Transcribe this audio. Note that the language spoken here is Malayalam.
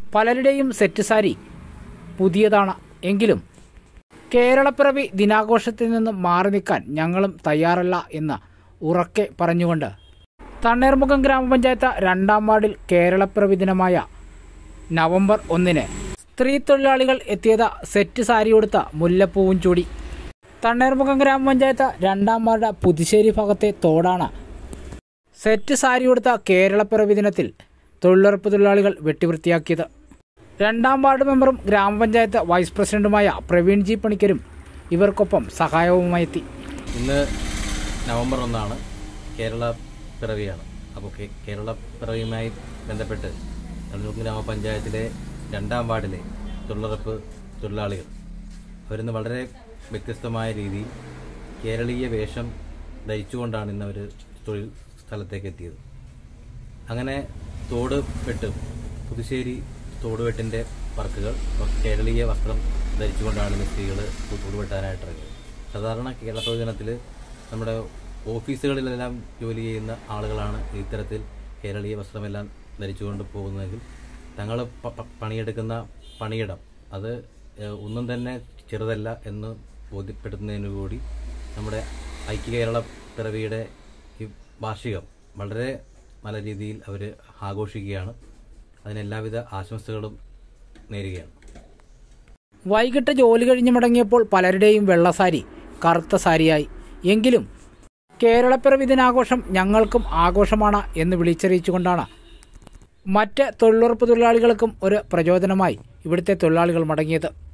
പലരുടെയും സെറ്റ് സാരി പുതിയതാണ് എങ്കിലും കേരളപ്പിറവി ദിനാഘോഷത്തിൽ നിന്നും മാറി നിൽക്കാൻ ഞങ്ങളും തയ്യാറല്ല എന്ന് ഉറക്കെ പറഞ്ഞുകൊണ്ട് തണ്ണീർമുഖം ഗ്രാമപഞ്ചായത്ത് രണ്ടാം വാർഡിൽ കേരളപ്പിറവി ദിനമായ നവംബർ ഒന്നിന് സ്ത്രീ തൊഴിലാളികൾ എത്തിയത് സെറ്റ് സാരി ഉടുത്ത മുല്ലപ്പൂവും ചൂടി തണ്ണീർമുഖം ഗ്രാമപഞ്ചായത്ത് രണ്ടാം വാർഡ് പുതുശ്ശേരി ഭാഗത്തെ തോടാണ് സെറ്റ് സാരി ഉടുത്ത കേരളപ്പിറവി ദിനത്തിൽ തൊഴിലുറപ്പ് തൊഴിലാളികൾ വെട്ടിവൃത്തിയാക്കിയത് രണ്ടാം വാർഡ് മെമ്പറും ഗ്രാമപഞ്ചായത്ത് വൈസ് പ്രസിഡന്റുമായ പ്രവീൺ ജി പണിക്കരും ഇവർക്കൊപ്പം സഹായവുമായി എത്തി ഇന്ന് നവംബർ ഒന്നാണ് കേരള പിറവിയാണ് അപ്പോൾ കേ- കേരള പിറവിയുമായി ബന്ധപ്പെട്ട് കണ്ണൂർ ഗ്രാമപഞ്ചായത്തിലെ രണ്ടാം വാർഡിലെ തൊഴിലുറപ്പ് തൊഴിലാളികൾ അവരിന്ന് വളരെ വ്യത്യസ്തമായ രീതിയിൽ കേരളീയ വേഷം ധരിച്ചുകൊണ്ടാണ് ഇന്ന് അവർ തൊഴിൽ സ്ഥലത്തേക്ക് എത്തിയത് അങ്ങനെ തോട് വെട്ട് പുതുശ്ശേരി തോട് വെട്ടിൻ്റെ വർക്കുകൾ കേരളീയ വസ്ത്രം ധരിച്ചുകൊണ്ടാണ് ഇന്ന് സ്ത്രീകൾ തോട് വെട്ടാനായിട്ട് ഇറങ്ങിയത് സാധാരണ കേരള ദിനത്തിൽ നമ്മുടെ ഓഫീസുകളിലെല്ലാം ജോലി ചെയ്യുന്ന ആളുകളാണ് ഇത്തരത്തിൽ കേരളീയ വസ്ത്രമെല്ലാം ധരിച്ചുകൊണ്ട് പോകുന്നതെങ്കിൽ തങ്ങൾ പ- പ- പണിയെടുക്കുന്ന പണിയിടം അത് ഏഹ്, ഒന്നും തന്നെ ചെറുതല്ല എന്ന് ബോധ്യപ്പെടുത്തുന്നതിന് കൂടി നമ്മുടെ ഐക്യ കേരള പിറവിയുടെ ഈ വാർഷികം വളരെ നല്ല രീതിയിൽ അവർ ആഘോഷിക്കുകയാണ് അതിന് എല്ലാവിധ ആശംസകളും നേരുകയാണ് വൈകിട്ട് ജോലി കഴിഞ്ഞ് മടങ്ങിയപ്പോൾ പലരുടെയും വെള്ളസാരി കറുത്ത സാരിയായി എങ്കിലും കേരളപ്പിറവി ദിനാഘോഷം ഞങ്ങൾക്കും ആഘോഷമാണ് എന്ന് വിളിച്ചറിയിച്ചുകൊണ്ടാണ് മറ്റ് തൊഴിലുറപ്പ് തൊഴിലാളികൾക്കും ഒരു പ്രചോദനമായി ഇവിടുത്തെ തൊഴിലാളികൾ മടങ്ങിയത്